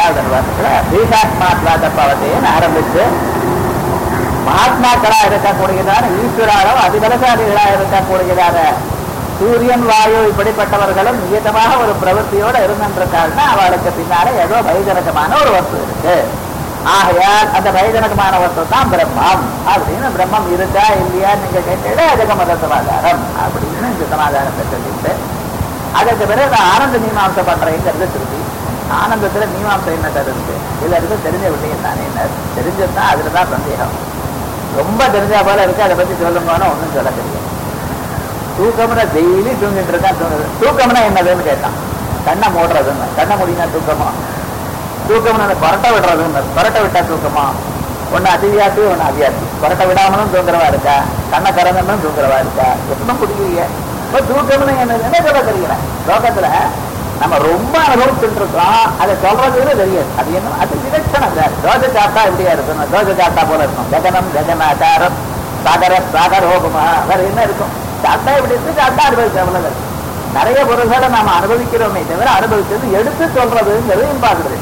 நாலாவது அனுபவத்துல பீஷாத்மாத்மா தப்பாவத்தைன்னு ஆரம்பிச்சு மகாத்மாக்களா இருக்கக்கூடியதான ஈஸ்வராலும் அதிபலசாலிகளா இருக்கக்கூடியதான சூரியன் வாயு இப்படிப்பட்டவர்களும் நியதமாக ஒரு பிரவൃத்தியோட இருந்திருக்காருன்னா அவளுக்கு பின்னால ஏதோ வைஜனகமான ஒரு வஸ்து இருக்கு ஆகையால் அந்த வைஜனகமான வஸ்து தான் பிரம்மம் அப்படின்னு பிரம்மம் இருக்கா இல்லையா நீங்க கேட்டீங்க அதுக்கு மத சமாதானம் அப்படின்னு இந்த சமாதானத்தை சொல்லிட்டு அதற்கு பிறகு நான் ஆனந்த மீமாம்சை பண்றேங்கிறது திருப்பி ஆனந்தத்துல மீமாம்சை என்ன இருக்கு எல்லாருக்கும் தெரிஞ்ச விஷயம் தானே என்ன தெரிஞ்சதுதான் அதுலதான் சந்தேகம் ரொம்ப தெரிஞ்சா போல இருக்கு அதை பத்தி சொல்லுங்கன்னா ஒண்ணும் சொல்ல தெரியும் தூக்கம்னா டெய்லி தூங்கிட்டு இருக்கா தூங்குது தூக்கம்னா என்னதுன்னு கேட்டான் கண்ணை மூடுறதுன்னு கண்ணை முடினா தூக்கமா தூக்கம்னா அந்த பரட்டை விடுறதுன்னு பரட்டை விட்டா தூக்கமா ஒண்ணு அதிவியாத்தி ஒண்ணு அவியாத்தி பரட்டை விடாமலும் தூங்குறவா இருக்கா கண்ணை கறந்தனும் தூங்குறவா இருக்கா எப்பவும் குடிக்கிறீங்க இப்ப தூக்கம்னு என்னது என்ன சொல்ல தெரியல லோகத்துல நம்ம ரொம்ப அனுபவிச்சுட்டு இருக்கோம் அதை சொல்றதுன்னு தெரியாது அது என்ன அது விலட்சணம் சார் தோசை சாப்பிட்டா எப்படியா இருக்கணும் தோசை சாப்பிட்டா போல இருக்கும் ககனம் ககனாச்சாரம் சாகர சாகரோபமா வேற என்ன இருக்கும் சாப்பிட்டா எப்படி இருக்கு சாப்பிட்டா அனுபவிச்சு அவ்வளவு நிறைய பொருள்களை நாம அனுபவிக்கிறோமே தவிர அனுபவிச்சது எடுத்து சொல்றதுங்கிறது இம்பார்ட்டன்ட்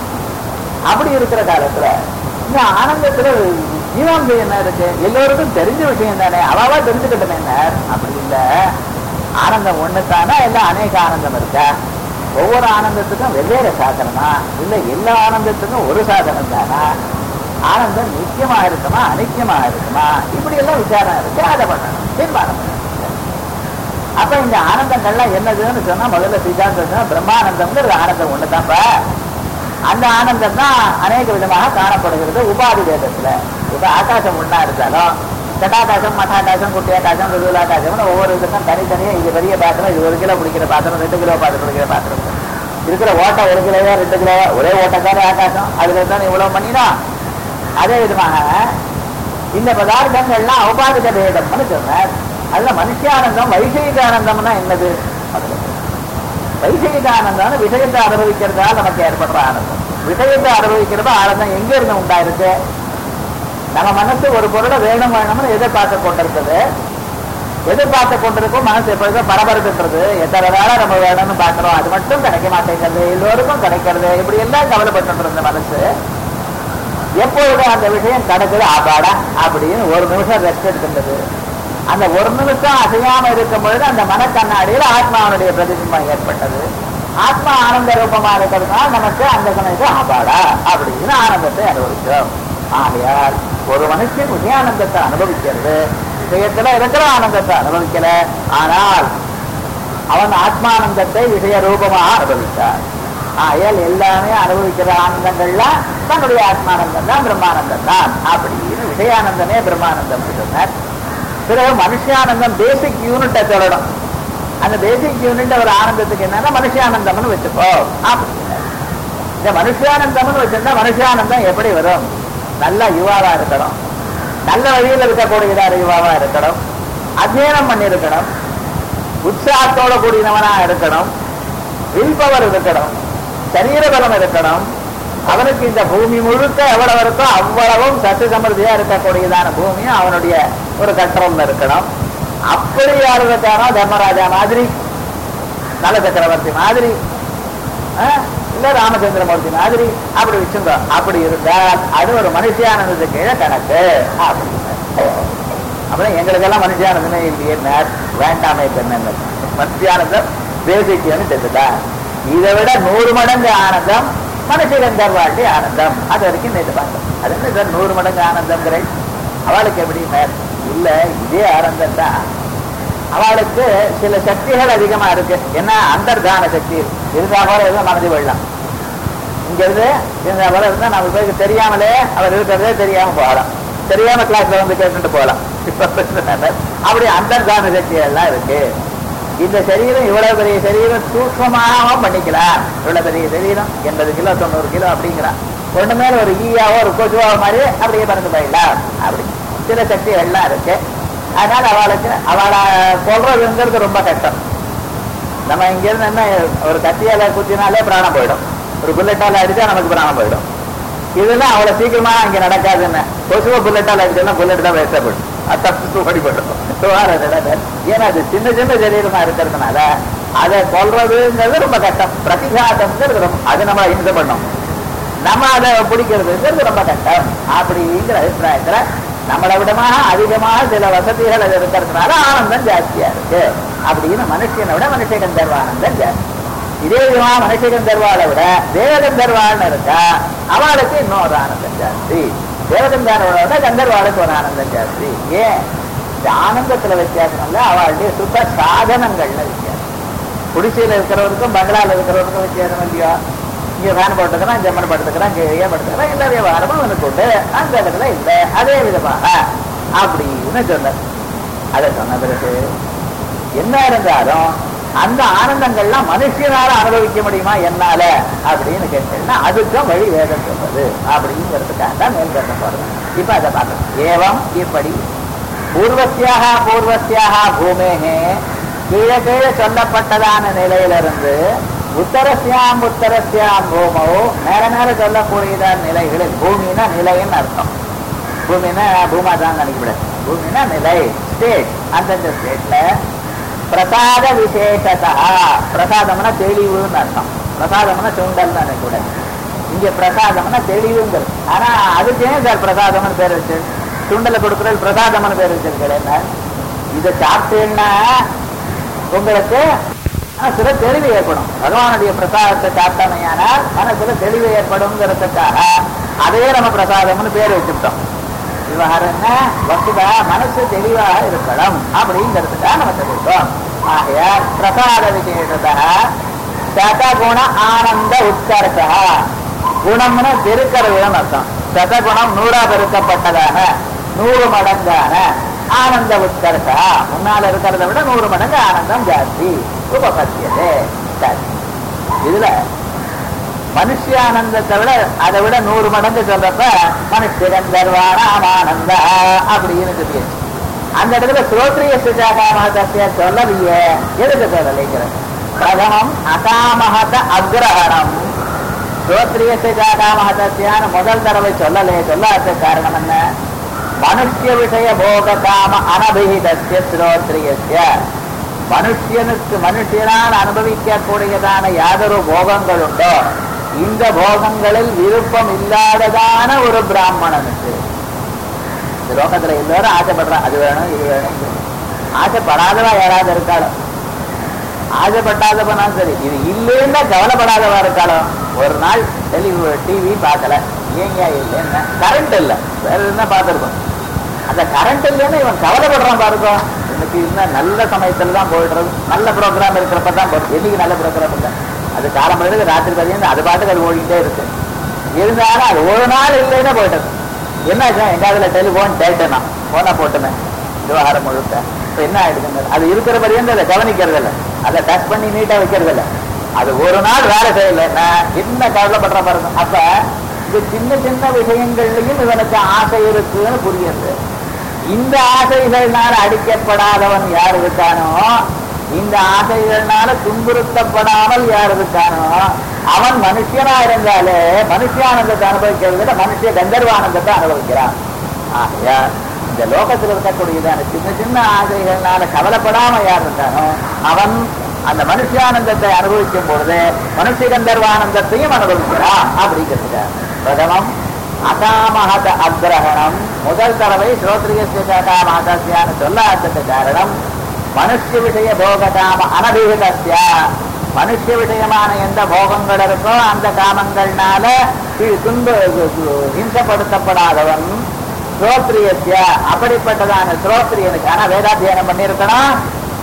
அப்படி இருக்கிற காலத்துல இந்த ஆனந்தத்துல ஜீவாம்சம் என்ன இருக்கு எல்லோருக்கும் தெரிஞ்ச விஷயம் தானே அவாவா தெரிஞ்சுக்கிட்டோம் என்ன அப்படி இல்ல ஆனந்தம் ஒண்ணுத்தானா இல்ல அநேக ஆனந்தம் இருக்கா ஒவ்வொரு ஆனந்தத்துக்கும் வெவ்வேறு சாதனமா இல்ல எல்லா ஆனந்தத்துக்கும் ஒரு சாதனம் தானா ஆனந்தம் நித்தியமா இருக்குமா அனித்தியமா இருக்குமா இப்படி எல்லாம் விசாரம் இருக்கு அதை பண்ணணும் தீர்மானம் பண்ணணும் அப்ப இந்த ஆனந்தங்கள்லாம் என்னதுன்னு சொன்னா முதல்ல சித்தாந்தம் சொன்னா பிரம்மானந்தம்ங்கிறது ஆனந்தம் ஒண்ணுதான்ப்பா அந்த ஆனந்தம் தான் அநேக விதமாக காணப்படுகிறது உபாதி வேதத்துல இப்ப ஆகாசம் ஒண்ணா இருந்தாலும் கட்டாகாசம் மட்டாகாசம் குட்டியாகாசம் ருதுலாகாசம்னு ஒவ்வொரு இதுக்கும் தனித்தனியா இது பெரிய பாத்திரம் இது ஒரு கிலோ பிடிக்கிற பாத்திரம் ரெண்டு கிலோ பாத்திரம் பிடிக்கிற பாத்திரம் இருக்கிற ஓட்டை ஒரு கிலோவா ரெண்டு கிலோவா ஒரே ஓட்டக்கார ஆகாசம் அதுல தான் இவ்வளவு பண்ணினா அதே விதமாக இந்த பதார்த்தங்கள்லாம் ஔபாதிக பேதம்னு சொன்னார் அதுல மனுஷியானந்தம் வைசேக ஆனந்தம்னா என்னது அதுல வைசேக ஆனந்தம்னு விஷயத்தை அனுபவிக்கிறதால நமக்கு ஏற்படுற ஆனந்தம் விஷயத்தை அனுபவிக்கிறது ஆனந்தம் எங்க இருந்து உண்டாயிருக்கு நம்ம மனசு ஒரு பொருளை வேணும் வேணும்னு எதிர்பார்த்து கொண்டிருக்குது எதிர்பார்த்து கொண்டிருக்கும் மனசு எப்பொழுதும் பரபரப்புன்றது எத்தனை வேலை நம்ம வேணும்னு பார்க்கிறோம் அது மட்டும் கிடைக்க மாட்டேங்கிறது எல்லோருக்கும் கிடைக்கிறது இப்படி எல்லாம் கவலைப்பட்டு இருந்த மனசு எப்பொழுதும் அந்த விஷயம் கிடைக்குது ஆபாடா அப்படின்னு ஒரு நிமிஷம் ரெஸ்ட் எடுக்கின்றது அந்த ஒரு நிமிஷம் அசையாம இருக்கும் பொழுது அந்த மனக்கண்ணாடியில் ஆத்மாவனுடைய பிரதிபிம்பம் ஏற்பட்டது ஆத்மா ஆனந்த ரூபமா இருக்கிறதுனால நமக்கு அந்த சமயத்தில் ஆபாடா அப்படின்னு ஆனந்தத்தை அனுபவிக்கிறோம் ஆகையால் ஒரு மனுஷன் விஷயானந்தத்தை அனுபவிக்கிறது விஷயத்துல இருக்கிற ஆனந்தத்தை அனுபவிக்கல ஆனால் அவன் ஆத்மானந்தத்தை விஷய ரூபமாக அனுபவித்தார் ஆகையால் எல்லாமே அனுபவிக்கிற ஆனந்தங்கள்லாம் தன்னுடைய ஆத்மானந்தம் தான் பிரம்மானந்தம் தான் அப்படின்னு விஷயானந்தமே பிரம்மானந்தம் சொன்னார் பிறகு மனுஷானந்தம் பேசிக் யூனிட்டை சொல்லணும் அந்த பேசிக் யூனிட் ஒரு ஆனந்தத்துக்கு என்னன்னா மனுஷானந்தம்னு வச்சுப்போ அப்படின்னு இந்த மனுஷானந்தம்னு வச்சிருந்தா மனுஷானந்தம் எப்படி வரும் நல்ல யுவாவா இருக்கணும் நல்ல வழியில் இருக்கக்கூடியதார யுவாவா இருக்கணும் அத்தியனம் பண்ணியிருக்கணும் உற்சாகத்தோட கூடினவனா இருக்கணும் வில்பவர் இருக்கணும் சரீர பலம் இருக்கணும் அவனுக்கு இந்த பூமி முழுக்க எவ்வளவு இருக்கோ அவ்வளவும் சத்து சமൃദ്ധിயா இருக்கக்கூடியதான பூமியும் அவனுடைய ஒரு கண்ட்ரோல்ல இருக்கணும் அப்படி யார் இருக்கானோ தர்மராஜா மாதிரி நல சக்கரவர்த்தி மாதிரி ஆ, இல்ல ராமச்சந்திரமூர்த்தி மாதிரி அப்படி வச்சுங்க அப்படி இருந்தால் அது ஒரு மனுஷியானது கீழே கணக்கு அப்படின்னு அப்புறம் எங்களுக்கெல்லாம் மனுஷியானதுமே இல்லையே வேண்டாமே பெண்ணு மனுஷியானந்தம் பேசிக்கன்னு தெரிஞ்சுதா இதை விட நூறு மடங்கு ஆனந்தம் மனுஷகந்தர் வாழ்க்கை ஆனந்தம் அது வரைக்கும் நேற்று பார்த்தோம் அது என்ன சார் நூறு மடங்கு ஆனந்தம்ங்கிறேன் அவளுக்கு எப்படி மேல் இல்ல இதே ஆனந்தம் தான் அவளுக்கு சில சக்திகள் அதிகமா இருக்கு என்ன அந்தர்தான சக்தி இருந்தா போல எதுவும் மனது வெள்ளம் இங்க இருந்து இருந்தா போல இருந்தா நம்ம பேருக்கு தெரியாமலே அவர் இருக்கிறதே தெரியாம போகலாம் தெரியாம கிளாஸ்ல வந்து கேட்டுட்டு போகலாம் இப்ப பிரச்சனை அப்படி அந்தர்தான சக்தி எல்லாம் இருக்கு இந்த சரீரம் இவ்வளவு பெரிய சரீரம் சூக்மமாக பண்ணிக்கலாம் இவ்வளவு பெரிய சரீரம் எண்பது கிலோ தொண்ணூறு கிலோ அப்படிங்கிறான் ஒண்ணு மேல ஒரு ஈயாவோ ஒரு கொசுவாவோ மாதிரி அப்படியே பறந்து போயிடலாம் அப்படி சில சக்திகள்லாம் இருக்கு அதனால அவளுக்கு அவளை சொல்றதுங்கிறது ரொம்ப கஷ்டம் நம்ம இங்க இருந்து என்ன ஒரு கத்தியால குத்தினாலே பிராணம் போயிடும் ஒரு புல்லட்டால அடிச்சா நமக்கு பிராணம் போயிடும் இதெல்லாம் அவ்வளவு சீக்கிரமா அங்க நடக்காதுன்னு கொசுவ புல்லட்டால அடிச்சோம்னா புல்லட் தான் வேஸ்டா போயிடும் அது தப்பு ஓடி போயிடும் சுகார நடை. ஏன்னா அது சின்ன சின்ன சரீரமா இருக்கிறதுனால அதை கொல்றதுங்கிறது ரொம்ப கஷ்டம் பிரதிகாதம்ங்கிறது ரொம்ப அது நம்ம இம்சை பண்ணோம் நம்ம அதை பிடிக்கிறதுங்கிறது ரொம்ப கஷ்டம் அப்படிங்கிற அபிப்பிராயத்துல நம்மளை விடமாக அதிகமாக சில வசதிகள் அது இருக்கிறதுனால ஆனந்தம் ஜாஸ்தியா இருக்கு அப்படின்னு மனுஷனை விட மனுஷ கந்தர்வானந்தம் ஜாஸ்தி இதே விதமா மனுஷ கந்தர்வாளை விட தேவகந்தர்வாள்னு இருக்கா அவளுக்கு இன்னொரு ஆனந்தம் ஜாஸ்தி தேவகந்தர்வாளை விட கந்தர்வாளுக்கு ஒரு ஆனந்தம் ஜாஸ்தி ஏன் இந்த ஆனந்தத்துல வித்தியாசம் இல்ல அவளுடைய சுத்த சாதனங்கள்ல வித்தியாசம் குடிசையில இருக்கிறவருக்கும் பங்களால இருக்கிறவருக்கும் வித்தியாசம் இல்லையா இங்க ஃபேன் போட்டுக்கிறான் ஜம்மன் படுத்துக்கிறான் கீழே படுத்துக்கிறான் எல்லா விவகாரமும் அவனுக்கு உண்டு அந்த இடத்துல இல்லை அதே விதமாக அப்படின்னு சொன்ன அதை சொன்ன பிறகு என்ன இருந்தாலும் அந்த ஆனந்தங்கள்லாம் மனுஷனால அனுபவிக்க முடியுமா என்னால அப்படின்னு கேட்டீங்கன்னா அதுக்கும் வழி வேதம் சொல்றது அப்படிங்கிறதுக்காக தான் மேல் கட்ட போறது இப்ப அதை பார்க்கணும் ஏவம் இப்படி பூர்வசியாக பூர்வசியாக பூமேகே கீழே கீழே சொல்லப்பட்டதான நிலையிலிருந்து உத்தரஸ்யாம் உத்தரஸ்யாம் பூமோ மேல மேல சொல்லக்கூடியதான நிலைகளில் பூமினா நிலைன்னு அர்த்தம் பூமினா பூமா தான் நினைக்கப்படாது பூமினா நிலை ஸ்டேட் அந்தந்த ஸ்டேட்ல பிரசாத விசேஷதா பிரசாதம்னா தெளிவுன்னு அர்த்தம் பிரசாதம்னா சுண்டல் தான் நினைக்கூடாது இங்க பிரசாதம்னா தெளிவுங்கிறது ஆனா அதுக்கு ஏன் சார் பிரசாதம்னு பேர் வச்சு சுண்டலை கொடுக்குறது பிரசாதம்னு பேர் வச்சிருக்கிறேன் இதை சாப்பிட்டேன்னா உங்களுக்கு மனசுல தெளிவு ஏற்படும் பகவானுடைய பிரசாதத்தை சாப்பிட்டமையானால் மனசுல தெளிவு ஏற்படுங்கிறதுக்காக அதே நம்ம பிரசாதம்னு பேர் வச்சுட்டோம் விவகாரம் என்ன வசுதா மனசு தெளிவாக இருக்கணும் அப்படிங்கிறதுக்காக நம்ம சொல்லிட்டோம் ஆகையால் பிரசாத விசேஷதா சதகுண ஆனந்த உத்கர்ஷா குணம்னு பெருக்கிறதுன்னு அர்த்தம் சதகுணம் நூறா பெருக்கப்பட்டதாக நூறு மடங்கான ஆனந்த உத்கர்ஷா முன்னால இருக்கிறத விட நூறு மடங்கு ஆனந்தம் ஜாஸ்தி உபபத்தியதே சரி இதுல மனுஷியானந்தத்தை விட அதை விட நூறு மடங்கு சொல்றப்ப மனுஷகந்தர்வானாம் ஆனந்த அப்படின்னு சொல்லியாச்சு அந்த இடத்துல ஸ்ரோத்ரிய சுஜாகாமகத்திய சொல்லலையே எதுக்கு சொல்லலைங்கிற பிரதமம் அகாமகத அக்ரஹணம் ஸ்ரோத்ரிய சுஜாகாமகத்தியான முதல் தடவை சொல்லலையே சொல்லாத காரணம் என்ன மனுஷ்ய விஷய போக காம அனபிஹிதஸ்ய ஸ்ரோத்ரியஸ்ய மனுஷனுக்கு மனுஷனால் அனுபவிக்கக்கூடியதான யாதொரு போகங்கள் உண்டோ இந்த போகங்களில் விருப்பம் இல்லாததான ஒரு பிராமணனுக்கு இந்த லோகத்துல எல்லாரும் ஆசைப்படுறான் அது வேணும் இது வேணும் இது வேணும். ஆசைப்படாதவா யாராவது இருக்காளோ ஆசைப்பட்டாதவனாலும் சரி இது இல்லைன்னா கவலைப்படாதவா இருக்காளோ ஒரு நாள் டெலி டிவி பார்க்கல ஏங்க இல்லைன்னா கரண்ட் இல்லை வேற என்ன பார்த்துருக்கோம் அந்த கரண்ட் இல்லைன்னா இவன் கவலைப்படுறான் பாருங்க இன்னைக்கு இன்னும் நல்ல சமயத்துல தான் போயிடுறது நல்ல ப்ரோக்ராம் இருக்கிறப்ப தான் போடுறது என்னைக்கு நல்ல ப்ரோக்ராம் இல்லை அது காலம்பரம் ராத்திரி பதினஞ்சு அது பாட்டுக்கு அது ஓடிட்டே இருக்கு இருந்தாலும் அது ஒரு நாள் இல்லைன்னா போயிட்டது என்னாச்சா எங்காவதுல டெலிஃபோன் கேட்டேன் நான் போனா போட்டுனேன் விவகாரம் முழுக்க இப்ப என்ன ஆயிடுதுங்க அது இருக்கிற வரையும் அதை கவனிக்கிறது இல்லை அதை டச் பண்ணி நீட்டா வைக்கிறது இல்லை அது ஒரு நாள் வேலை செய்யலைன்னா என்ன கவலைப்படுற பாருங்க அப்ப இது சின்ன சின்ன விஷயங்கள்லயும் இவனுக்கு ஆசை இருக்குன்னு புரியுது இந்த ஆசைகள்னால அடிக்கப்படாதவன் யார் இருக்கானோ இந்த ஆசைகள்னால துன்புறுத்தப்படாமல் யார் இருக்கானோ அவன் மனுஷனா இருந்தாலே மனுஷியானந்தத்தை அனுபவிக்கிறத விட மனுஷ கந்தர்வானந்தத்தை அனுபவிக்கிறான் ஆகையா இந்த லோகத்தில் இருக்கக்கூடியதான சின்ன சின்ன ஆசைகள்னால கவலைப்படாம யார் இருக்கானோ அவன் அந்த மனுஷியானந்தத்தை அனுபவிக்கும் பொழுது மனுஷ கந்தர்வானந்தத்தையும் அனுபவிக்கிறான் அப்படிங்கிறது பிரதமம் அகாமகத அக்ரஹணம் முதல் தடவை ஸ்ரோத்ரியஸ்யாமகசியான சொல்லாததுக்கு காரணம் மனுஷ விஷய போககாம அனபிகிதஸ்ய மனுஷ விஷயமான எந்த போகங்கள் இருக்கோ அந்த காமங்கள்னால கீழ் துன்பு ஹிம்சப்படுத்தப்படாதவன் ஸ்ரோத்ரியஸ்ய அப்படிப்பட்டதான ஸ்ரோத்ரியனுக்கு ஆனா வேதாத்தியானம் பண்ணியிருக்கணும்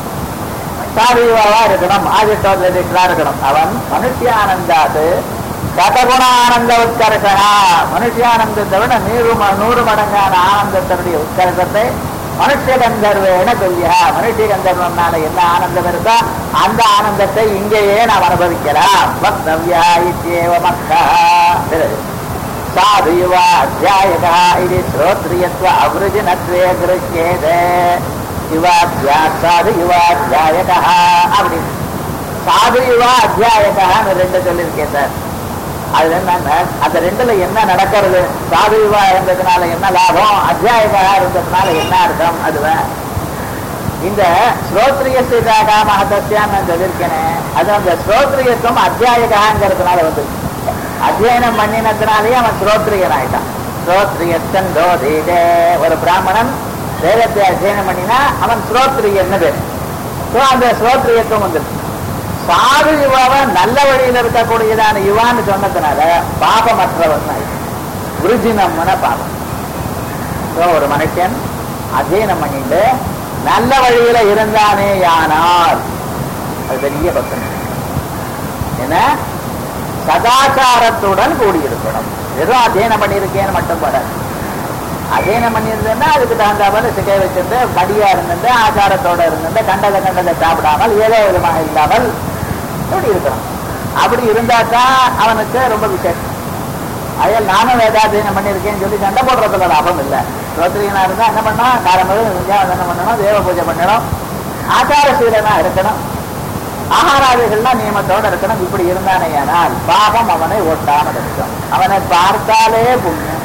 சாதிவாவா இருக்கணும் ஆதிஷ்டோதா இருக்கணும் அவன் மனுஷியானந்தாது சதகுண ஆனந்த உத்கர்ஷனா மனுஷியானந்தத்தை விட நூறு ம- நூறு மடங்கான ஆனந்தத்தினுடைய உத்கர்ஷத்தை மனுஷ கந்தர்வேன சொல்லியா மனுஷ கந்தர்வனால என்ன ஆனந்தம் இருக்கோ அந்த ஆனந்தத்தை இங்கேயே நாம் அனுபவிக்கலாம் வக்தவ்யா இத்யேவ மக்கா பிறகு சாது யுவா அத்தியாயகா இது ஸ்ரோத்ரியத்வ அவிருஜினத்வே கிருஷ்யேதே யுவாத்தியா சாது யுவாத்தியாயகா அப்படின்னு சாது யுவா அத்தியாயகான்னு ரெண்டு சொல்லியிருக்கேன் சார் அதுல என்ன அந்த ரெண்டுல என்ன நடக்கிறது சாது யுவா இருந்ததுனால என்ன லாபம் அத்தியாயகா இருந்ததுனால என்ன அர்த்தம் அதுவன் இந்த ஸ்ரோத்ரிய ஸ்ரீதாகா மகதசியான்னு நான் சொல்லியிருக்கேனே அது அந்த ஸ்ரோத்ரியத்துவம் அத்தியாயகாங்கிறதுனால வந்து அத்தியனம் பண்ணினதுனாலேயே அவன் ஸ்ரோத்ரியன் ஆயிட்டான் ஸ்ரோத்ரியத்தன் தோதீதே ஒரு பிராமணன் வேதத்தை அத்தியனம் பண்ணினா அவன் ஸ்ரோத்ரியன்னு பேர் ஸோ அந்த ஸ்ரோத்ரியத்துவம் வந்துருக்கு சாது யுவாவை நல்ல வழியில் இருக்கக்கூடியதான யுவான்னு சொன்னதுனால பாபமற்றவன் ஆயிட்டான் விருஜினம்னா பாபம் ஸோ ஒரு மனுஷன் அத்தியனம் பண்ணிட்டு நல்ல வழியில இருந்தானே யானால் அது பெரிய பக்கம் என்ன சதாச்சாரத்துடன் கூடியிருக்கணும் வெறும் அத்தியனம் பண்ணியிருக்கேன்னு மட்டும் படாது அத்தியனம் பண்ணியிருந்தேன்னா அதுக்கு தகுந்தாமல் சிகை வச்சிருந்து மடியா இருந்திருந்து ஆச்சாரத்தோட இருந்திருந்து கண்டதை கண்டதை சாப்பிடாமல் ஏதோ விதமாக இல்லாமல் இப்படி இருக்கணும் அப்படி இருந்தா தான் அவனுக்கு ரொம்ப விசேஷம் அதையால் நானும் வேதாத்தியனம் பண்ணியிருக்கேன்னு சொல்லி சண்டை போடுறதுல லாபம் இல்லை ஸ்ரோத்ரியனா இருந்தா என்ன பண்ணணும் காரம்பது என்ன பண்ணணும் தேவ பூஜை பண்ணணும் ஆச்சாரசீலனா இருக்கணும் ஆகாராதிகள்லாம் நியமத்தோட இருக்கணும் இப்படி இருந்தானேயானால் பாபம் அவனை ஓட்டாமல் இருக்கும் அவனை பார்த்தாலே புண்ணியம்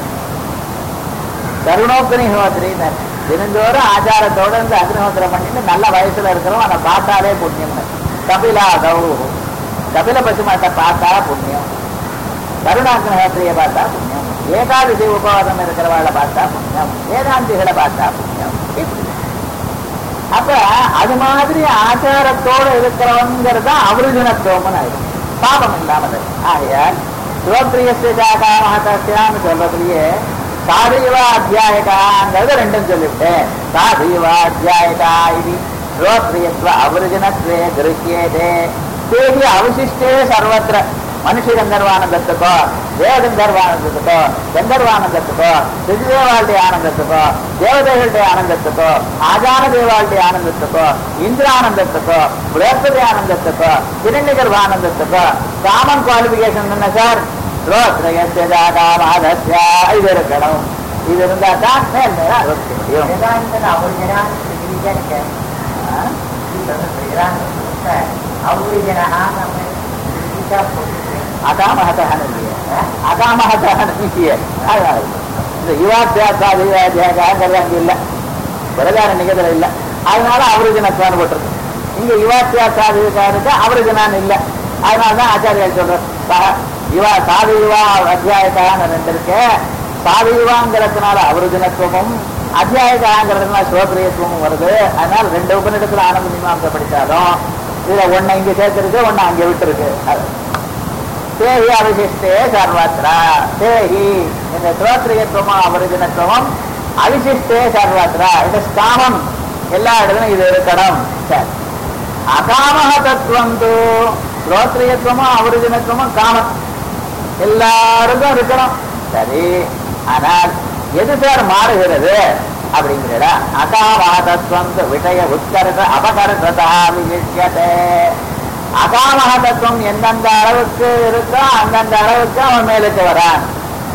கருணோக்னிஹோத்திரினர் தினந்தோறும் ஆச்சாரத்தோட இருந்து அக்னிஹோத்திரம் பண்ணிட்டு நல்ல வயசுல இருக்கிறோம் அவனை பார்த்தாலே புண்ணியம் கபிலாதௌ கபில பசுமாட்டை பார்த்தா புண்ணியம் கருணாக்னிஹோத்திரியை பார்த்தா புண்ணியம் ஏகாதசி உபவாதம் இருக்கிறவாளை பார்த்தா புண்ணியம் வேதாந்திகளை பார்த்தா புண்ணியம் இப்படி அப்ப அது மாதிரி ஆச்சாரத்தோட இருக்கிறவங்கிறது அவருஜனத்துவம்னு ஆயிடும் பாபம் இல்லாமல் ஆகையால் சிவப்பிரியஸ்தாகாமஹத்தியான்னு சொல்றதுலயே சாதீவ அத்தியாயகாங்கிறது ரெண்டும் சொல்லிவிட்டேன் சாதீவ அத்தியாயகா இது ஸ்ரோத்ரியத்வ அவருஜனத்வே கிருஹியதே தேகி அவசிஷ்டே சர்வத்திர மனுஷ கந்தர்வானந்தத்துக்கோ தேவ கந்தர்வானந்தத்துக்கோ கந்தர்வானந்தத்துக்கோ சிதிதேவாளுடைய ஆனந்தத்துக்கோ தேவதைகளுடைய ஆனந்தத்துக்கோ ஆஜான தேவாளுடைய ஆனந்தத்துக்கோ இந்திரானந்தத்துக்கோ பிரகஸ்பதி ஆனந்தத்துக்கோ திருநகர்வானந்தத்துக்கோ காமன் குவாலிபிகேஷன் என்ன சார் ரோத்ரயத்யாகாமாதத்யா இது இருக்கணும் இது இருந்தா தான் மேல் மேல அறுபத்தி முடியும் வேதாந்தன் அவருஜனான் சிகிரிஜனுக்கு ஆ? அவருஜனா நம்ம சிகிச்சா போட்டு அகாமகதகனவிய அகாமகதகனவிய இந்த யுவாத்தியாசாதி யுவாத்தியாங்கிறது அங்க இல்ல பிரதான நிகழ்தல இல்ல அதனால அவருஜனத்தான் போட்டிருக்கு இங்க யுவாத்தியாசாதிகாருக்கு அவருஜனான் இல்ல அதனாலதான் ஆச்சாரியால் சொல்றார் சா- யுவா சாது யுவா அத்தியாயக்கான ரெண்டு இருக்கு சாது யுவாங்கிறதுனால அவருஜனத்துவமும் அத்தியாயக்காங்கிறதுனால சிவபிரியத்துவமும் வருது அதனால ரெண்டு உபநிடத்துல ஆனந்த மீமாசை படிச்சாலும் இதுல ஒண்ணு இங்க சேர்த்திருக்கு ஒண்ணு அங்க விட்டுருக்கு அது தேஹி அவிசிஷ்டே சர்வத்ரா தேஹி இந்த ஸ்ரோத்ரியத்துவமும் அவருஜனத்துவம் அவிசிஷ்டே சர்வத்ரா இந்த ஸ்காமம் எல்லா இடத்துலும் இது இருக்கணும் சரி அகாமக தத்துவம் தூ ஸ்ரோத்ரியத்துவமும் அவருஜனத்துவமும் காமம் எல்லாருக்கும் இருக்கணும் சரி ஆனால் எது சார் மாறுகிறது அப்படிங்கிறா அகாமக தத்துவம் து விஷய உத்கர்ஷ அபகர்ஷதா விசிஷ்யதே அகாமக தத்துவம் எந்தெந்த அளவுக்கு இருக்கோ அந்தந்த அளவுக்கு அவன் மேலுக்கு வரான்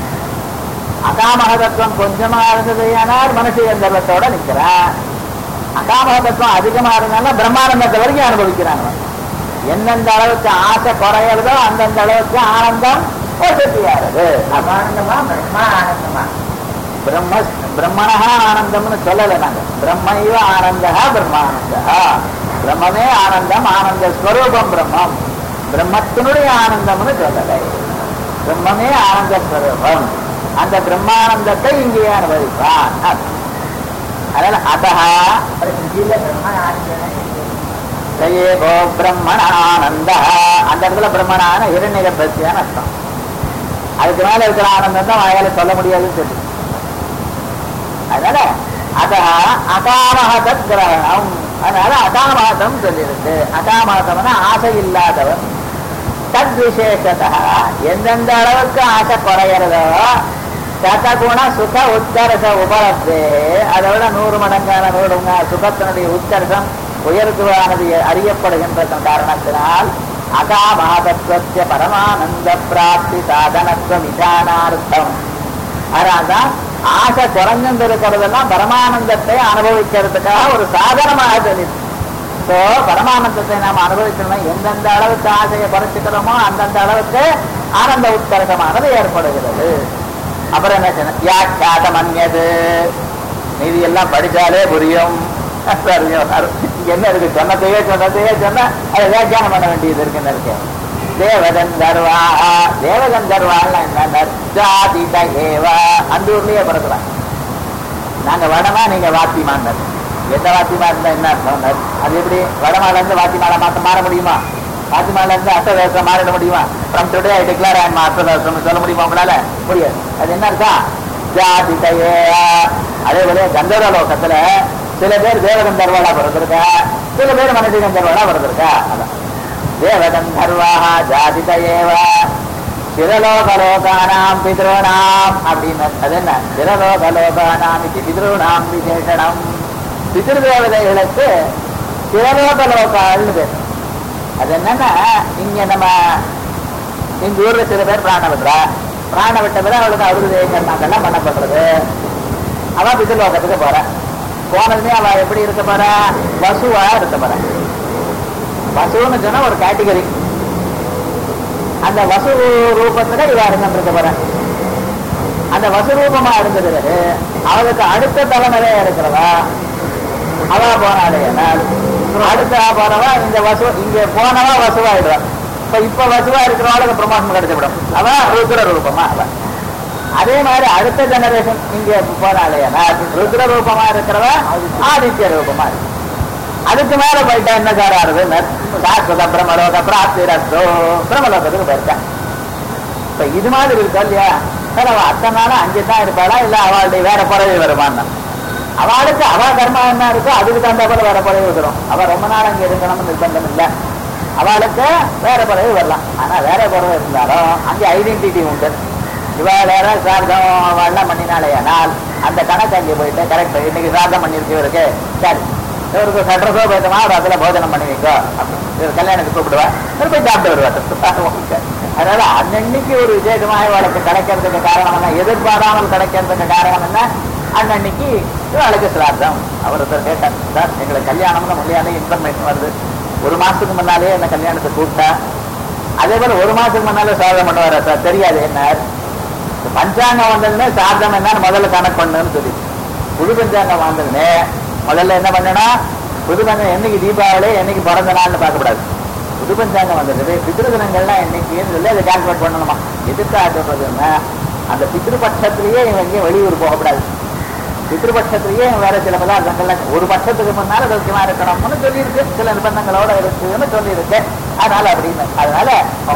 அகாமக தத்துவம் கொஞ்சமா இருந்தது ஆனால் மனுஷ எந்திரத்தோட நிற்கிறான் அகாமக தத்துவம் அதிகமா இருந்தாலும் பிரம்மானந்தத்தை வரைக்கும் அனுபவிக்கிறான் அவன். எந்தெந்த அளவுக்கு ஆசை குறையிறதோ அந்தந்த அளவுக்கு ஆனந்தம் வசதியாகிறது அபானந்தமா பிரம்மா ஆனந்தமா பிரம்ம பிரம்மணா ஆனந்தம்னு சொல்லலை நாங்க பிரம்மைவ ஆனந்தா பிரம்மானந்தா பிரம்மமே ஆனந்தம் ஆனந்த ஸ்வரூபம் பிரம்மம் பிரம்மத்தினுடைய ஆனந்தம்னு சொல்லலை பிரம்மமே ஆனந்த ஸ்வரூபம் அந்த பிரம்மானந்தத்தை இங்கே அனுபவிப்பான் அதனால அதஹா சுஜில பிரம்மா ஆனந்தம் சயேகோ பிரம்மண ஆனந்த அந்த இடத்துல பிரம்மணான இரண்ய பக்தியான அர்த்தம் அதுக்கு மேல இருக்கிற ஆனந்தம் தான் வாயால சொல்ல முடியாதுன்னு சொல்லி அதனால அத அகாமகத கிரகணம் அதனால அகாமகதம் சொல்லியிருக்கு அகாமகதம்னா ஆசை இல்லாதவன் தத் விசேஷதா எந்தெந்த அளவுக்கு ஆசை குறையிறதோ சதகுண சுக உத்தரச உபலப்தே அதை விட நூறு மடங்கான நூறு ம- சுகத்தினுடைய உத்தரசம் உயர்த்துவானது அறியப்படுகின்ற காரணத்தினால் அகாமகதத்துவத்திய பரமானந்த பிராப்தி சாதனத்துவ விதானார்த்தம் அதனால்தான் ஆசை குறைஞ்சிருந்து இருக்கிறதெல்லாம் பரமானந்தத்தை அனுபவிக்கிறதுக்காக ஒரு சாதனமாக தெரியுது ஸோ பரமானந்தத்தை நாம் அனுபவிக்கணும் எந்தெந்த அளவுக்கு ஆசையை குறைச்சிக்கிறோமோ அந்தந்த அளவுக்கு ஆனந்த உத்கர்ஷமானது ஏற்படுகிறது அப்புறம் என்ன செய்யணும் வியாக்கியாதம் அந்நியது மீதி எல்லாம் படிச்சாலே புரியும் புரியும். இங்க என்ன இருக்கு சொன்னதையே சொன்னதையே சொன்னா அதை வியாக்கியானம் பண்ண வேண்டியது இருக்குன்னு இருக்கேன் தேவகந்தர்வா தேவகந்தர்வாள் என்ன ஜாதித ஏவ அந்த ஊர்லயே பிறகுறான் நாங்க வடமா நீங்க வாத்திமான்னர் எந்த வாத்திமா இருந்தா என்ன அர்த்தம் அது எப்படி வடமால இருந்து வாத்திமால மாத்த மாற முடியுமா வாத்திமால இருந்து அர்த்தவேசம் மாறிட முடியுமா from today I declare I அர்த்தவேசம் சொல்ல முடியுமா உங்களால முடியாது அது என்ன அர்த்தம் ஜாதிதையே அதே போல கந்தர்வ லோகத்துல சில பேர் தேவகந்தர்வாளா பிறந்திருக்கா சில பேர் மனுஷ கந்தர்வாளா பிறந்திருக்கா அதான் தேவகந்தர்வாக ஜாதிதையேவ சிரலோகலோகானாம் பித்ருணாம் அப்படின்னு அது என்ன சிரலோகலோகானாம் இது பித்ருணாம் விசேஷனம் பித்ருதேவதைகளுக்கு சிரலோகலோகால்னு பேர் அது என்னன்னா இங்க நம்ம எங்க ஊர்ல சில பேர் பிராண விடுறா பிராண விட்ட பிறகு அவளுக்கு அறுபது கர்மாக்கெல்லாம் பண்ணப்படுறது அவ பித்ருலோகத்துக்கு போறா போனதுமே அவ எப்படி இருக்க போறா வசுவா இருக்க போறா வசுன்னு சொன்னா ஒரு கேட்டகரி அந்த வசு ரூபத்துல இவ இருந்திருக்க போற அந்த வசு ரூபமா இருந்தது அவளுக்கு அடுத்த தலைமுறையா இருக்கிறவா அவ போனாலேனால் அடுத்த போனவா இந்த வசு இங்க போனவா வசுவாயிடுவா இப்ப இப்ப வசுவா இருக்கிறவளுக்கு ப்ரமோஷன் கிடைச்சிவிடும் அவ ருத்ர ரூபமா அவ அதே மாதிரி அடுத்த ஜெனரேஷன் இங்க போனாலேனால் ருத்ர ரூபமா இருக்கிறவ ஆதித்ய ரூபமா இருக்கு அதுக்கு மேல போயிட்டா என்ன சார் ஆறுது சாஸ்வத பிரம்மலோக பிராப்தி ரத்தோ பிரம்மலோகத்துக்கு போயிருக்கா இப்ப இது மாதிரி இருக்கா இல்லையா சார் அவ அத்தனை நாளும் அஞ்சு தான் இருப்பாளா இல்ல அவளுடைய வேற புறவை வருமானா அவளுக்கு அவ கர்மா என்ன இருக்கோ அதுக்கு தகுந்த போல வேற புறவை வரும் அவ ரொம்ப நாள் அங்க இருக்கணும்னு நிர்பந்தம் இல்ல அவளுக்கு வேற புறவை வரலாம் ஆனா வேற புறவை இருந்தாலும் அங்க ஐடென்டிட்டி உண்டு இவ வேற சார்தம் அவெல்லாம் பண்ணினாலேயானால் அந்த கணக்கு அங்கே போயிட்டு கரெக்ட் இன்னைக்கு சார்தம் பண்ணிருக்கு இவருக்கு சரி இவருக்கு சட்டரசோ போயிட்டோமா அவர் அதுல போஜனம் பண்ணி வைக்கோ இவர் கல்யாணத்துக்கு கூப்பிடுவா இவர் போய் சாப்பிட்டு வருவார் அதனால அன்னன்னைக்கு ஒரு விசேஷமாக இவளுக்கு கிடைக்கிறதுக்கு காரணம் என்ன எதிர்பாராமல் கிடைக்கிறதுக்கு காரணம் என்ன அன்னன்னைக்கு இவளுக்கு சிரார்த்தம் அவர் ஒருத்தர் கேட்டார் சார் எங்களுக்கு கல்யாணம்னு முன்னாலே இன்ஃபர்மேஷன் வருது ஒரு மாசத்துக்கு முன்னாலே என்ன கல்யாணத்தை கூப்பிட்டா அதே போல ஒரு மாசத்துக்கு முன்னாலே சாதம் பண்ணுவாரா சார் தெரியாது என்ன பஞ்சாங்கம் வந்ததுமே சாதம் என்னன்னு முதல்ல கணக்கு பண்ணுன்னு சொல்லி புது பஞ்சாங்கம் வந்ததுமே முதல்ல என்ன பண்ணணும் புது பஞ்சம் என்னைக்கு தீபாவளி என்னைக்கு பிறந்த நாள்னு பார்க்கக்கூடாது புது பஞ்சாங்கம் வந்தது பித்ரு தினங்கள்லாம் என்னைக்குன்னு சொல்லி அதை கால்குலேட் பண்ணணுமா எதுக்காக சொல்றதுன்னா அந்த பித்ருபட்சத்திலேயே இவன் எங்கேயும் வெளியூர் போகக்கூடாது பித்ருபட்சத்திலேயே வேற சில பதார்த்தங்கள்லாம் ஒரு பட்சத்துக்கு முன்னால சௌக்கியமா இருக்கணும்னு சொல்லியிருக்கு சில நிபந்தங்களோட இருக்குன்னு சொல்லியிருக்கு அதனால அப்படின்னு அதனால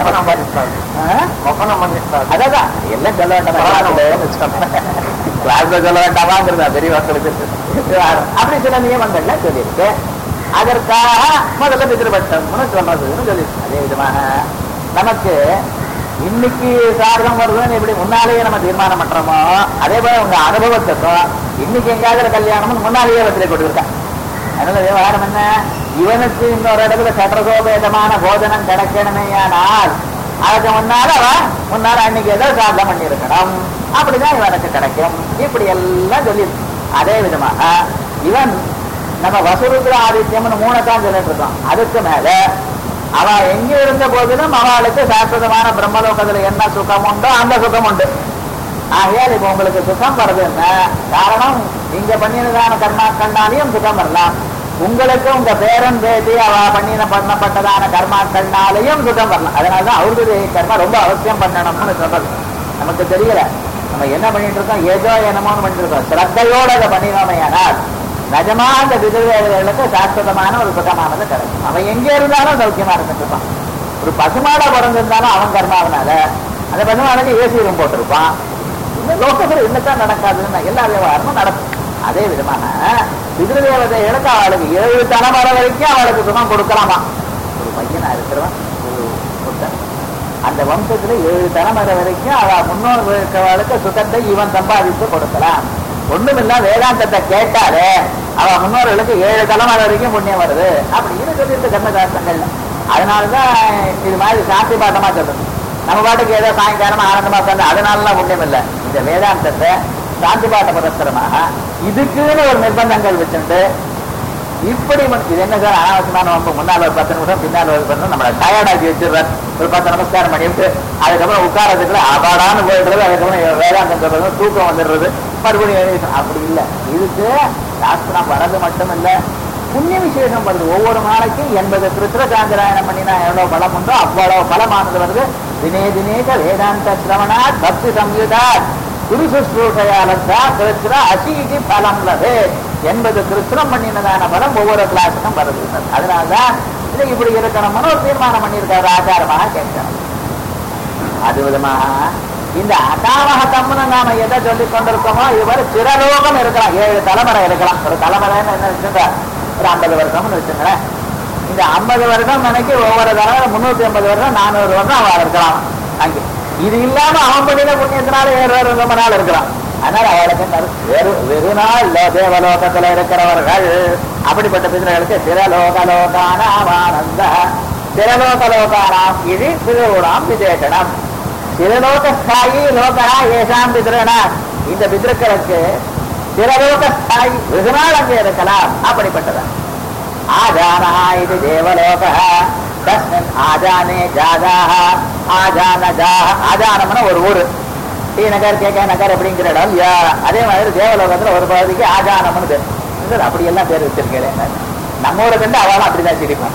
அதான் எல்லாம் சொல்ல வேண்டாம் கிளாஸ்ல சொல்ல வேண்டாமாங்கிறதா பெரிய மக்களுக்கு அப்படி சில நியமங்கள்ல சொல்லியிருக்கு அதற்காக முதல்ல பித்திருபட்சம்னு சொல்றதுன்னு சொல்லியிருக்கு அதே விதமாக நமக்கு இன்னைக்கு சாரதம் வருதுன்னு எப்படி முன்னாலேயே நம்ம தீர்மானம் பண்றோமோ அதே போல உங்க அனுபவத்துக்கும் இன்னைக்கு எங்காவது கல்யாணம்னு முன்னாலேயே வத்திரை கொண்டிருக்கா அதனால விவகாரம் என்ன இவனுக்கு இன்னொரு இடத்துல சட்டசோபேதமான போஜனம் கிடைக்கணுமேயானால் அதுக்கு முன்னால அவன் முன்னால அன்னைக்கு ஏதோ சாதம் பண்ணி இருக்கணும் அப்படிதான் இவனுக்கு கிடைக்கும் இப்படி எல்லாம் சொல்லி அதே விதமாக இவன் நம்ம வசூருத்ர ஆதித்யம்னு மூணைத்தான் சொல்லிட்டு இருக்கோம் அதுக்கு மேல அவ எங்க இருந்த போதிலும் அவளுக்கு சாஸ்வதமான பிரம்மலோகத்துல என்ன சுகம் உண்டோ அந்த சுகம் உண்டு ஆகையால் இப்ப உங்களுக்கு சுகம் வருதுன்னா காரணம் இங்க பண்ணினதான கர்மாக்கள்னாலையும் சுகம் வரலாம் உங்களுக்கு உங்க பேரன் பேட்டி அவ பண்ணின பண்ணப்பட்டதான கர்மாக்கள்னாலையும் சுகம் வரலாம் அதனாலதான் அவருடைய கர்மா ரொம்ப அவசியம் பண்ணணும்னு சொல்றது நமக்கு தெரியல நம்ம என்ன பண்ணிட்டு இருக்கோம் ஏதோ என்னமோன்னு பண்ணிட்டு இருக்கோம் சிரத்தையோட அதை பண்ணினோமையானால் நிஜமா அந்த விதவைகளுக்கு சாஸ்வதமான ஒரு சுகமானது கிடைக்கும் அவன் எங்க இருந்தாலும் சௌக்கியமா இருந்துட்டு இருப்பான் ஒரு பசுமாடா பிறந்திருந்தாலும் அவன் கர்மாவனால அந்த பசுமாடுக்கு ஏசி ரூம் போட்டிருப்பான் இந்த லோகத்தில் என்னத்தான் நடக்காதுன்னு எல்லா விவகாரமும் நடக்கும் அதே விதமாக பிதிருதேவதைகளுக்கு அவளுக்கு ஏழு தலைமுறை வரைக்கும் அவளுக்கு சுகம் கொடுக்கலாமா ஒரு பையனா இருக்கிறவன் ஒரு புத்தன் அந்த வம்சத்துல ஏழு தலைமுறை வரைக்கும் அவ முன்னோர் இருக்கிறவளுக்கு சுகத்தை இவன் சம்பாதித்து கொடுக்கலாம் ஒண்ணுமில்ல வேதாந்தத்தை கேட்டாலே அவ முன்னோர்களுக்கு ஏழு தலைமுறை வரைக்கும் புண்ணியம் வருது அப்படின்னு சொல்லிட்டு கர்மசாஸ்திரங்கள்ல அதனாலதான் இது மாதிரி சாந்தி பாட்டமா சொல்றது நம்ம பாட்டுக்கு ஏதோ சாயங்காலமா ஆனந்தமா உட்காந்து அதனாலலாம் புண்ணியம் இல்லை இந்த வேதாந்தத்தை சாந்தி பாட்ட புரஸ்தரமாக இதுக்குன்னு ஒரு நிர்பந்தங்கள் வச்சுட்டு இப்படி வந்து- இது என்ன சார் அனாவசியமான வம்பு முன்னால் ஒரு பத்து நிமிஷம் பின்னால் ஒரு பத்து நிமிஷம் நம்மளை டயர்டாக்கி வச்சிடுறார் ஒரு பத்து நமஸ்காரம் பண்ணிவிட்டு அதுக்கப்புறம் உட்காரதுக்குள்ள அபாடான்னு போயிடுறது அதுக்கப்புறம் வேதாந்தம் சொல்றது தூக்கம் வந்துடுறது மறுபடியும் எழுதி அப்படி இல்லை இதுக்கு சாஸ்திரம் வரது மட்டும் இல்ல புண்ணிய விசேஷம் வருது ஒவ்வொரு நாளைக்கும் எண்பது கிருஷ்ண சாந்திராயணம் பண்ணினா எவ்வளவு பலம் உண்டோ அவ்வளவு பலமானது வருது தினே தினேக வேதாந்த சிரவணாத் பக்தி சம்யுதாத் குரு சுஷ்ரூஷையாலத்தா கிருஷ்ண அசீகி பலம் லது எண்பது கிருஷ்ணம் பண்ணினதான பலம் ஒவ்வொரு கிளாஸுக்கும் வருது அதனாலதான் இது இப்படி இருக்கணும்னு ஒரு தீர்மானம் பண்ணியிருக்காரு ஆச்சாரமாக கேட்கணும் அது விதமாக இந்த அகாமகத்தம்னு நாம எதை சொல்லிக் கொண்டிருக்கோமோ இவர் சிறலோகம் இருக்கலாம் ஏழு தலைமுறை இருக்கலாம் ஒரு தலைமுறைன்னு என்ன வச்சுங்க ஒரு ஐம்பது வருஷம்னு வச்சுங்களேன் இந்த ஐம்பது வருடம் நினைக்க ஒவ்வொரு தடவை முன்னூத்தி ஐம்பது வருடம் நானூறு வருடம் அவள் இருக்கலாம் அங்கே இது இல்லாம அவன் பண்ணின புண்ணியத்தினால ஏழு வேறு ரொம்ப நாள் இருக்கலாம் அதனால அவளுக்கு நறு- வெறு வெறு நாள் தேவலோகத்துல இருக்கிறவர்கள் அப்படிப்பட்ட பிதர்களுக்கு சிறலோகலோகானானந்த சிறலோகலோகானாம் இது திருவுணாம் விசேஷனம் சிறலோகஸ்தாயி லோகா ஏஷாம் பித்ருனா இந்த பித்ருக்களுக்கு சிறலோகஸ்தாயி வெகு நாள் அங்கே இருக்கலாம் அப்படிப்பட்டதா ஆஜானः இது தேவலோகः தஸ்மின் ஆஜானே ஜாதாக ஆஜான ஜாக ஆஜானம்னா ஒரு ஊர் T Nagar K K Nagar அப்படிங்கிற இடம் இல்லையா அதே மாதிரி தேவலோகத்துல ஒரு பகுதிக்கு ஆஜானம்னு பேர் சார் அப்படி எல்லாம் பேர் வச்சிருக்கேன் நம்ம ஊரை கண்டு அவளும் அப்படிதான் சிரிப்பான்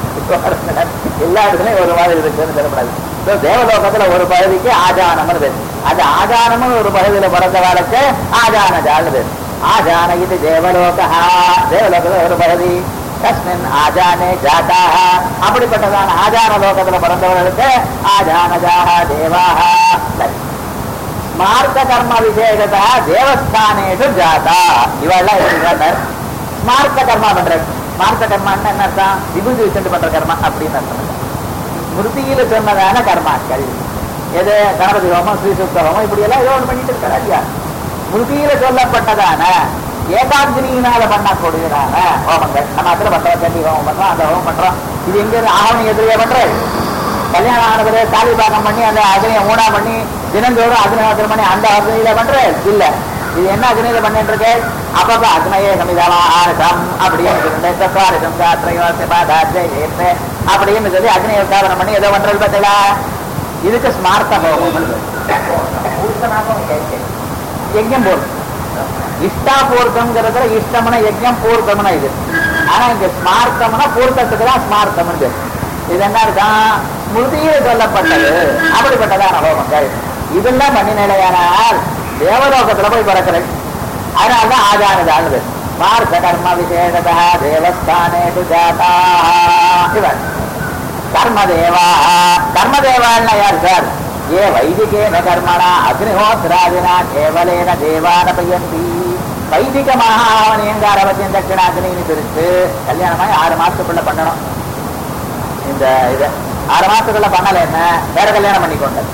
எல்லா இடத்துலயும் ஒரு மாதிரி இருக்குன்னு சொல்லப்படாது So, தேவலோகத்துல ஒரு பகுதிக்கு ஆஜானம்னு பேர் அது ஆஜானம்னு ஒரு பகுதியில பிறந்த வாழ்க்கை ஆஜான ஜான்னு பேர் ஆஜான இது தேவலோகா தேவலோகத்துல ஒரு பகுதி தஸ்மின் ஆஜானே ஜாதாக அப்படிப்பட்டதான ஆஜான லோகத்துல பிறந்தவர்களுக்கு ஆஜானஜாக தேவாக சரி ஸ்மார்த்த கர்ம விசேஷதா தேவஸ்தானேஷு ஜாதா இவெல்லாம் எப்படி கேட்டார் ஸ்மார்த்த கர்மா பண்ற ஸ்மார்த்த கர்மான்னு என்ன அர்த்தம் விபூதி வச்சுட்டு பண்ற கர்மா அப்படின்னு அர்த்தம் ஸ்மிருதியில சொன்னதான கர்மாக்கள் எது கணபதி ஹோமம் ஸ்ரீசுத்த ஹோமம் இப்படி எல்லாம் ஏதோ ஒன்று பண்ணிட்டு இருக்காரு இல்லையா ஸ்மிருதியில சொல்லப்பட்டதான ஏகாந்திரியினால பண்ணக்கூடியதான ஹோமங்கள் நம்ம அதுல பண்றோம் சண்டி ஹோமம் பண்றோம் அந்த ஹோமம் பண்றோம் இது எங்க ஆவணி எதிரியா பண்றது கல்யாணம் ஆனதுல தாலி பாகம் பண்ணி அந்த அக்னியை மூணா பண்ணி தினந்தோறும் அக்னிஹோத்திரம் பண்ணி அந்த அக்னியில பண்ற இல்ல இது என்ன அக்னியில பண்ணிட்டு இருக்கு அப்பப்ப அக்னயே சமிதமாரசம் அப்படின்னு சொல்லிட்டு சத்வாரிசம் சாத்திரையோச பாதாஜே ஏற்று அப்படின்னு சொல்லி அக்னியை உத்தாரணம் பண்ணி ஏதோ பண்றது பார்த்தீங்களா இதுக்கு ஸ்மார்த்த ஹோமம் பூர்த்தனாகவும் கேட்கு யஜ்யம் பூர்த்தம் இஷ்டா பூர்த்தம்ங்கிறதுல இஷ்டம்னா யஜ்யம் பூர்த்தம்னா இது ஆனா இங்க ஸ்மார்த்தம்னா பூர்த்தத்துக்கு தான் ஸ்மார்த்தம்னு பேரு. இது என்ன இருக்கும் ஸ்மிருதியில சொல்லப்பட்டது அப்படிப்பட்டதான ஹோமங்கள் இதெல்லாம் பண்ணினிலையானால் தேவலோகத்துல போய் பிறக்கிறது அதனால்தான் ஆஜானதானது ஸ்மார்த்த கர்ம விசேஷதா தேவஸ்தானேஷு ஜாதா இவன் கர்மதேவா கர்மதேவான்னா யார் சார் ஏ வைதிகேன கர்மணா அக்னிஹோத்ராதினா கேவலேன தேவானபயந்தி வைதிகமாக ஆவணியங்கார அவசியம் தட்சிணாகினின்னு பிரித்து கல்யாணமாய் ஆறு மாசத்துக்குள்ள பண்ணணும் இந்த இது ஆறு மாசத்துக்குள்ள பண்ணல என்ன வேற கல்யாணம் பண்ணி கொண்டது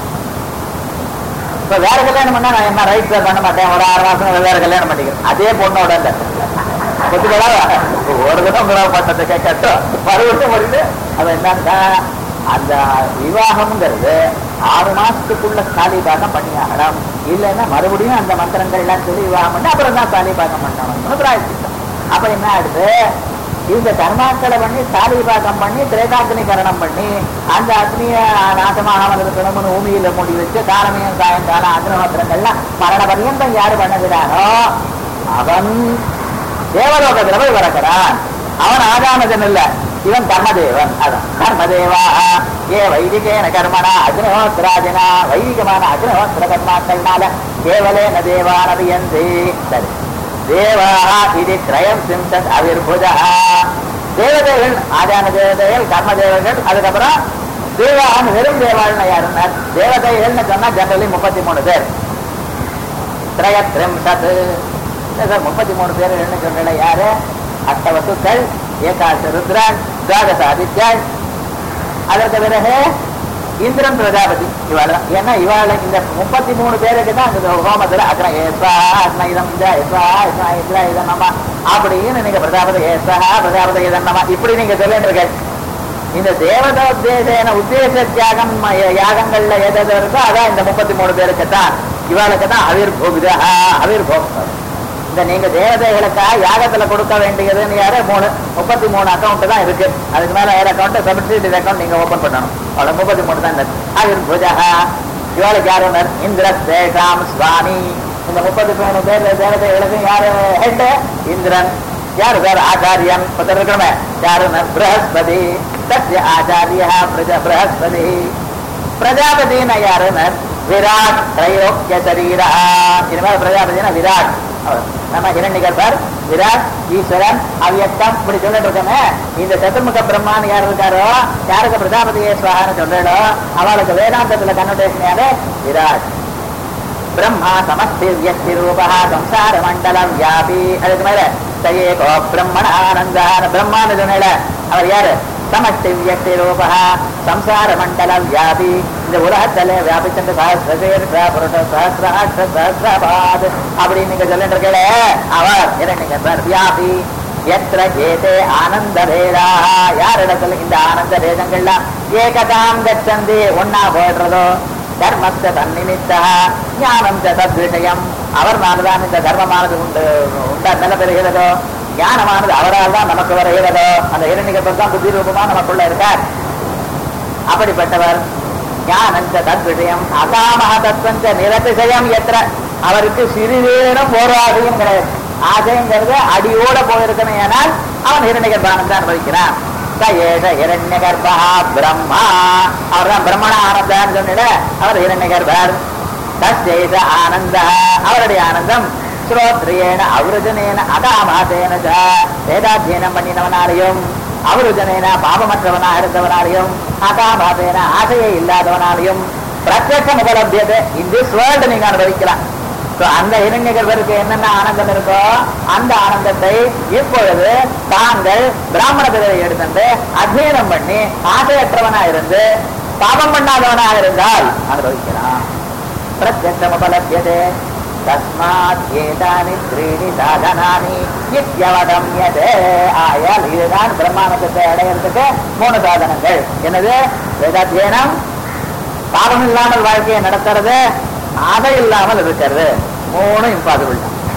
இப்ப வேற கல்யாணம் பண்ணா நான் என்ன ரைட் பண்ண மாட்டேன் ஒரு ஆறு மாசம் வேற கல்யாணம் பண்ணிக்கிறேன் அதே பொண்ணோட இல்ல கொத்துக்கடா ஒரு தடவை உங்களா பட்டத்தை கேட்கட்டும் மறுபடியும் முடிந்து அது என்னன்னா அந்த விவாகம்ங்கிறது ஆறு மாசத்துக்குள்ள சாலி பாகம் பண்ணி ஆகணும் இல்லைன்னா மறுபடியும் அந்த மந்திரங்கள் எல்லாம் சொல்லி விவாகம் பண்ணி அப்புறம் தான் சாலி பாகம் பண்ணணும் பிராயச்சித்தம் அப்ப என்ன ஆயிடுது இந்த கர்மாக்களை பண்ணி சாலி பாகம் பண்ணி திரேகாக்னிகரணம் பண்ணி அந்த அக்னிய நாசமாகாமல் இருக்கணும்னு பூமியில மூடி வச்சு காலமையும் சாயங்காலம் அக்னிஹோத்திரங்கள்லாம் மரண பரியந்தம் யாரு பண்ணுகிறாரோ அவன் தேவலோகத்துல போய் பிறக்கிறான் அவன் ஆகாமதன் இல்ல இவன் கர்மதேவன் அதான் கர்மதேவா ஏ வைதிகேன கர்மனா அக்னிஹோத்ராஜனா வைதிகமான அக்னிஹோத்திர கர்மாக்கள்னால கேவலேன தேவானபியந்தி சரி தேவா இது திரயம் சிம்சத் அவிர்புஜா தேவதைகள் ஆதான தேவதைகள் கர்ம தேவதைகள் அதுக்கப்புறம் தேவான்னு வெறும் தேவாள்னு யாருன்னா தேவதைகள்னு சொன்னா ஜெனரலி முப்பத்தி மூணு பேர் திரயத்ரிம்சத் இல்ல சார் முப்பத்தி மூணு பேர் என்ன சொல்றேன் யாரு அஷ்டவசுக்கள் ஏகாச ருத்ரன் துவாதச ஆதித்யாள் அதற்கு பிறகு இந்திரன் பிரஜாபதி இவாள் தான் ஏன்னா இவாள இந்த முப்பத்தி மூணு பேருக்கு தான் அந்த ஹோமத்துல அக்ன ஏஸ்வா அக்ன இதம் இந்த ஏஸ்வா ஏஸ்வா இந்திரா இதம் நம்ம அப்படின்னு நீங்க பிரஜாபதி ஏஸ்வா பிரஜாபதி இதம் நம்ம இப்படி நீங்க சொல்லிட்டு இருக்க இந்த தேவதோத்தேசன உத்தேச தியாகம் ம- யாகங்கள்ல எது எது இருக்கோ அதான் இந்த முப்பத்தி மூணு பேருக்கு தான் இவாளுக்கு தான் அவிர் போகுது அவிர் போகும் இந்த நீங்க தேவதைகளுக்கா யாகத்துல கொடுக்க வேண்டியதுன்னு யாரு மூணு முப்பத்தி மூணு அக்கௌண்ட் தான் இருக்கு அதுக்கு மேல வேற அக்கௌண்ட் சப்சிடி அக்கௌண்ட் நீங்க ஓபன் பண்ணணும் அவ்வளவு முப்பத்தி மூணு தான் இருக்கு அவிர் புஜா இவாளுக்கு யாரு owner? இந்திர சேஷாம் சுவாமி இந்த முப்பத்தி மூணு பேர் தேவதைகளுக்கு யாரு ஹெட் இந்திரன் யாரு சார் ஆச்சாரியன் ஒருத்தர் இருக்கணுமே யாருன்னு பிரகஸ்பதி தஸ்ய ஆச்சாரியா பிரஜ பிரகஸ்பதி பிரஜாபதினா யாருன்னு விராட் திரையோக்கிய சரீரா இனிமேல் பிரஜாபதினா விராட் அவர். நம்ம இரண்டிகர்பர் விராட் ஈஸ்வரன் அவ்யக்தம் இப்படி சொல்லிட்டு இருக்கோமே இந்த சதுர்முக பிரம்மான்னு யார் இருக்காரோ யாருக்கு பிரஜாபதியே சுவாகன்னு சொல்றோ அவளுக்கு வேதாந்தத்துல கன்வர்டேஷன் யாரு விராட் பிரம்மா சமஸ்தி வியக்தி ரூபா சம்சார மண்டலம் வியாபி அதுக்கு மேல சயேகோ பிரம்மணானந்தான பிரம்மான்னு சொன்னேல அவர் யாரு சமஷ்டி வியக்தி ரூபா சம்சார மண்டல வியாபி இந்த உலகத்துல வியாபிச்சந்த சகசிர புருஷ சஹசிராட்ச சஹசிரபாத் அப்படின்னு நீங்க சொல்லிட்டு இருக்கல அவர் இரண்டுங்க சார் வியாபி எத்திர ஏதே ஆனந்த வேதா யார் இடத்துல இந்த ஆனந்த வேதங்கள்லாம் ஏகதாம் கச்சந்தி ஒன்னா போடுறதோ தர்மஸ்த தன்னிமித்தா ஞானம் ச தத் விஷயம் அவர்னால்தான் இந்த தர்மமானது உண்டு உண்டா நிலப்பெறுகிறதோ ஞானமானது அவரால் தான் நமக்கு வருகிறதோ அந்த இரண்டிகப்பர் தான் புத்தி ரூபமா நமக்குள்ள இருக்கார் அப்படிப்பட்டவர் ஞானஞ்ச தத் விஷயம் அகாமக தத்துவஞ்ச நிரதிசயம் எத்திர அவருக்கு சிறிதேனும் ஒரு ஆசையும் கிடையாது ஆசைங்கிறது அடியோட போயிருக்கணும் ஏனால் அவன் இரண்டிகர்பானம் தான் அனுபவிக்கிறான் ச ஏஷ இரண்ய கர்ப்பா பிரம்மா அவர் தான் பிரம்மண ஆனந்தான்னு சொன்னிட அவர் இரண்ய கர்ப்பர் தஸ்யைஷ ஆனந்த அவருடைய ஆனந்தம் ஸ்ரோத்ரியேன அவருஜனேன அகாமாசேன ச வேதாத்தியனம் பண்ணினவனாலையும் அவருஜனேன பாபமற்றவனாக இருந்தவனாலையும் அகாமாசேன ஆசையே இல்லாதவனாலையும் பிரத்யட்சம் உபலபியது இந்த வேர்ல்டு நீங்க அனுபவிக்கலாம் So, அந்த இரண்யகர்பருக்கு என்னென்ன ஆனந்தம் இருக்கோ அந்த ஆனந்தத்தை இப்பொழுது தாங்கள் பிராமண பிறவை எடுத்துட்டு அத்தியனம் பண்ணி ஆசையற்றவனா இருந்து பாபம் பண்ணாதவனாக இருந்தால் அனுபவிக்கலாம் பிரத்யட்சம் உபலபியதே தஸ்மாத் ஏதானி த்ரீணி சாதனானி இத்தியவகம்யதே ஆயால் இதுதான் பிரம்மானந்தத்தை அடையிறதுக்கு மூணு சாதனங்கள் என்னது வேதாத்தியனம் பாவம் இல்லாமல் வாழ்க்கையை நடத்துறது அதை இல்லாமல் இருக்கிறது மூணு இம்பாசிபிள்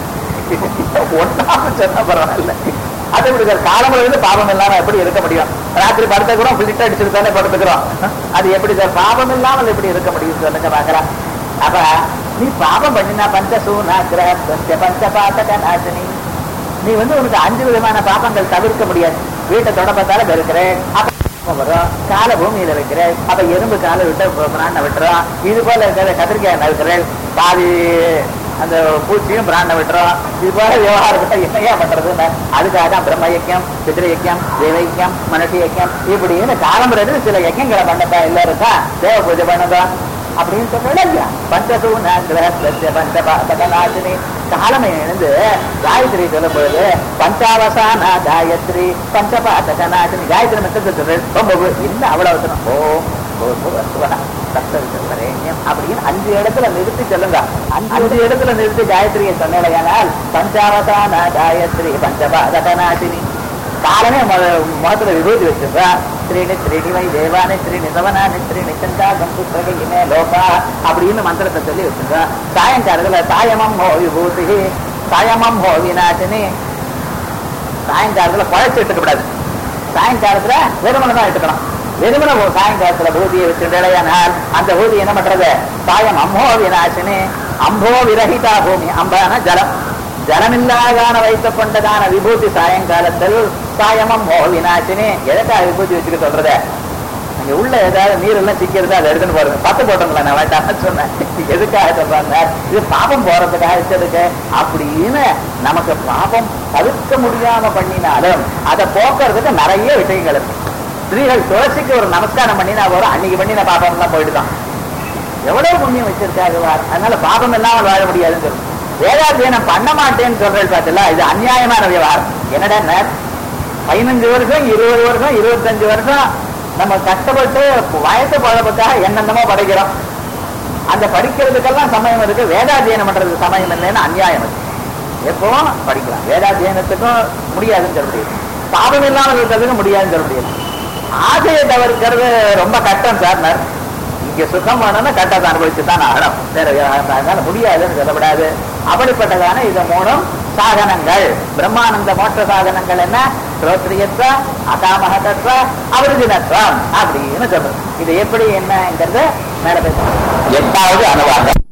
ஒன்னாம சொன்னா பரவாயில்ல அது எப்படி சார் காலமுறை இருந்து பாவம் இல்லாம எப்படி இருக்க முடியும் ராத்திரி படுத்துக்கிறோம் பிளிட் அடிச்சுட்டு தானே படுத்துக்கிறோம் அது எப்படி சார் பாவம் இல்லாமல் எப்படி இருக்க முடியும் சொல்லுங்க பாக்கலாம் அப்ப நீ பாவம் பண்ணினா பஞ்சசூனா கிரக பஞ்ச பாத்தக நாசினி நீ வந்து உனக்கு அஞ்சு விதமான பாபங்கள் தவிர்க்க முடியாது வீட்டை தொடப்பத்தால வெறுக்கிறேன் அப்ப கோபம் வரும் கால பூமியில வைக்கிறேன் அப்ப எறும்பு காலை விட்டு பிராண்ட விட்டுறோம் இது போல இருக்கிற கத்திரிக்காய் நறுக்கிறேன் பாதி அந்த பூச்சியும் பிராண்ட விட்டுறோம் இது போல விவகாரத்தை என்னையா பண்றதுன்னு அதுக்காக தான் பிரம்ம யக்கியம் பிதிர யக்கியம் தெய்வ யக்கியம் மனுஷ யக்கியம் இப்படின்னு காலம்புறது சில யக்கியங்களை பண்ணதா இல்ல இருக்கா தேவ பூஜை பண்ணதா அப்படின்னு சொல்றேன் இல்லையா பஞ்சசூன கிரகஸ்ய பஞ்சபாதகநாசினி காலமை எழுந்து காயத்ரி சொல்லும் பொழுது பஞ்சாவசான காயத்ரி பஞ்சபாதகநாசினி காயத்ரி மட்டும் சொல்றேன் ரொம்ப இன்னும் அவ்வளவு சொல்லணும் ஓம் சப்தரேண்யம் அப்படின்னு அஞ்சு இடத்துல நிறுத்தி சொல்லுங்க அஞ்சு இடத்துல நிறுத்தி காயத்ரியை சொன்னேனால் பஞ்சாவசான காயத்ரி பஞ்சபாதகநாசினி காலமே முகத்துல விபூதி வச்சிருக்கா ஸ்ரீனி ஸ்ரீனி வை தேவானி ஸ்ரீனி சவனானி ஸ்ரீனி சந்தா கம்புத்திரக இமே லோகா அப்படின்னு மந்திரத்தை சொல்லி வச்சிருக்கா சாயங்காலத்துல சாயமம் ஹோ விபூதி சாயமம் ஹோ விநாசினி சாயங்காலத்துல குழைச்சு எடுத்துக்கூடாது சாயங்காலத்துல வெறுமனை தான் எடுத்துக்கணும் வெறுமனை சாயங்காலத்துல பூதியை வச்சுடையானால் அந்த பூதி என்ன பண்றது சாயம் அம்போ விநாசினி அம்போ விரகிதா பூமி அம்பான ஜலம் ஜலமில்லாதான வைத்துக் கொண்டதான விபூதி சாயங்காலத்தில் சாயமம் மோ விநாசினி எதுக்காக விபூதி வச்சுக்க சொல்றத அங்க உள்ள ஏதாவது நீர் எல்லாம் சிக்கிறது அதை எடுத்துன்னு போறது பத்து போட்டோங்களா நான் வேண்டாம் சொன்னேன் எதுக்காக சொல்றாங்க இது பாபம் போறதுக்காக வச்சதுக்கு அப்படின்னு நமக்கு பாபம் தவிர்க்க முடியாம பண்ணினாலும் அதை போக்குறதுக்கு நிறைய விஷயங்கள் இருக்கு ஸ்திரீகள் துளசிக்கு ஒரு நமஸ்காரம் பண்ணினா போறோம் அன்னைக்கு பண்ணின பாபம் எல்லாம் போயிடுதான் எவ்வளவு புண்ணியம் வச்சிருக்காரு அதனால பாபம் இல்லாமல் வாழ முடியாதுன்னு சொல்லு வேதாத்தியனம் பண்ண மாட்டேன்னு சொல்றது பார்த்தல இது அநியாயமான விவகாரம் என்னடா பதினஞ்சு வருஷம் இருபது வருஷம் இருபத்தஞ்சு வருஷம் நம்ம கஷ்டப்பட்டு வயசு பழப்புக்காக என்னென்னமோ படிக்கிறோம் அந்த படிக்கிறதுக்கெல்லாம் சமயம் இருக்கு வேதாத்தியனம் பண்றதுக்கு சமயம் இல்லைன்னு அநியாயம் இருக்கு எப்பவும் படிக்கலாம் வேதாத்தியனத்துக்கும் முடியாதுன்னு சொல்ல முடியாது பாபம் இல்லாமல் இருக்கிறதுக்கு முடியாதுன்னு சொல்ல முடியாது ஆசையை தவிர்க்கிறது ரொம்ப கஷ்டம் சார் இங்க சுகம் வேணும்னா கட்டத்தை அனுபவிச்சு தான் ஆகணும் வேற அதனால முடியாதுன்னு சொல்லக்கூடாது அப்படிப்பட்டதான இது மூணும் சாதனங்கள் பிரம்மானந்த மோட்ச சாதனங்கள் என்ன ஸ்ரோத்ரியத்வ அகாமகதத்வ அவருதினத்வம் அப்படின்னு சொல்றது இது எப்படி என்னங்கிறது மேல பேசணும் எட்டாவது அனுவாதம்